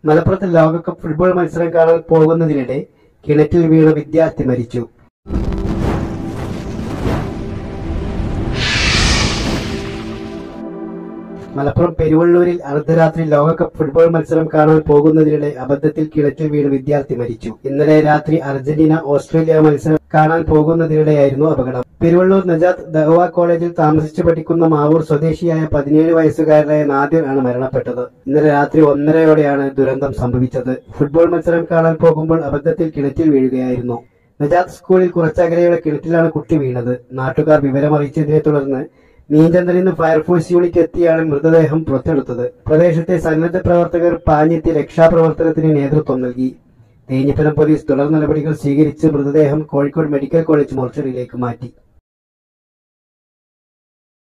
മലപ്പുറത്ത് ലോകകപ്പ് ഫുട്ബോൾ മത്സരം കാണാൻ പോകുന്നതിനിടെ കിണറ്റിൽ വീണ വിദ്യാർത്ഥി മരിച്ചു മലപ്പുറം പെരുവള്ളൂരിൽ അർദ്ധരാത്രി ലോകകപ്പ് ഫുട്ബോൾ മത്സരം കാണാൻ പോകുന്നതിനിടെ അബദ്ധത്തിൽ കിണറ്റിൽ വീണ് വിദ്യാർത്ഥി മരിച്ചു ഇന്നലെ രാത്രി അർജന്റീന ഓസ്ട്രേലിയ മത്സരം കാണാൻ പോകുന്നതിനിടെയായിരുന്നു അപകടം പെരുവള്ളൂർ നജാത്ത് ദഹ്വ കോളേജിൽ താമസിച്ചു പഠിക്കുന്ന മാവൂർ സ്വദേശിയായ പതിനേഴ് വയസ്സുകാരനായ നാദിർ ആണ് മരണപ്പെട്ടത് ഇന്നലെ രാത്രി ഒന്നരയോടെയാണ് ദുരന്തം സംഭവിച്ചത് ഫുട്ബോൾ മത്സരം കാണാൻ പോകുമ്പോൾ അബദ്ധത്തിൽ കിണറ്റിൽ വീഴുകയായിരുന്നു നജാത്ത് സ്കൂളിൽ കുറച്ചകലെയുള്ള കിണറ്റിലാണ് കുട്ടി വീണത് നാട്ടുകാർ വിവരമറിയിച്ചതിനെ തുടർന്ന് നീന്തലിൽ നിന്ന് ഫയർഫോഴ്സ് യൂണിറ്റ് എത്തിയാണ് മൃതദേഹം പുറത്തെടുത്തത് പ്രദേശത്തെ സന്നദ്ധ പ്രവർത്തകർ പാഞ്ഞെത്തി രക്ഷാപ്രവർത്തനത്തിന് നേതൃത്വം നൽകി തേഞ്ഞിപ്പലം പോലീസ് തുടർ നടപടികൾ സ്വീകരിച്ച് മൃതദേഹം കോഴിക്കോട് മെഡിക്കൽ കോളേജ് മോർച്ചറിയിലേക്ക് മാറ്റി